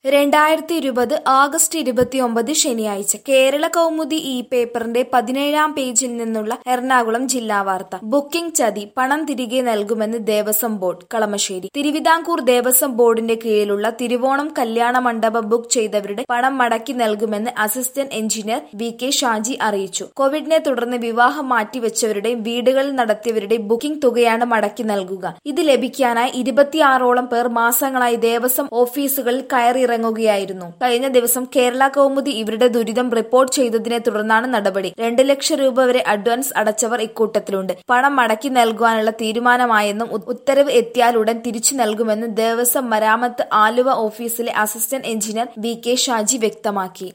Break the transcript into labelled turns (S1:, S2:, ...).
S1: രണ്ടായിരത്തി ഇരുപത് ആഗസ്റ്റ് ഇരുപത്തിയൊമ്പത് ശനിയാഴ്ച കേരള കൗമുദി ഈ പേപ്പറിന്റെ പതിനേഴാം പേജിൽ നിന്നുള്ള എറണാകുളം ജില്ലാ വാർത്ത ബുക്കിംഗ് ചതി പണം തിരികെ നൽകുമെന്ന് ദേവസ്വം ബോർഡ് കളമശ്ശേരി തിരുവിതാംകൂർ ദേവസ്വം ബോർഡിന്റെ കീഴിലുള്ള തിരുവോണം കല്യാണ മണ്ഡപം ബുക്ക് ചെയ്തവരുടെ പണം മടക്കി നൽകുമെന്ന് assistant engineer V K Shaji അറിയിച്ചു കോവിഡിനെ തുടർന്ന് വിവാഹം മാറ്റിവെച്ചവരുടെയും വീടുകളിൽ നടത്തിയവരുടെയും ബുക്കിംഗ് തുകയാണ് മടക്കി നൽകുക ഇത് ലഭിക്കാനായി ഇരുപത്തിയാറോളം പേർ മാസങ്ങളായി ദേവസ്വം ഓഫീസുകളിൽ കയറിയിറങ്ങുകയായിരുന്നു കഴിഞ്ഞ ദിവസം കേരള കൗമുദി ഇവരുടെ ദുരിതം റിപ്പോർട്ട് ചെയ്തതിനെ തുടർന്നാണ് നടപടി രണ്ട് ലക്ഷം രൂപ വരെ അഡ്വാൻസ് അടച്ചവർ ഇക്കൂട്ടത്തിലുണ്ട് പണം മടക്കി നൽകുവാനുള്ള തീരുമാനമായെന്നും ഉ- ഉത്തരവ് എത്തിയാലുടൻ തിരിച്ചു നൽകുമെന്ന് ദേവസ്വം മരാമത്ത് ആലുവ ഓഫീസിലെ assistant engineer V K Shaji വ്യക്തമാക്കി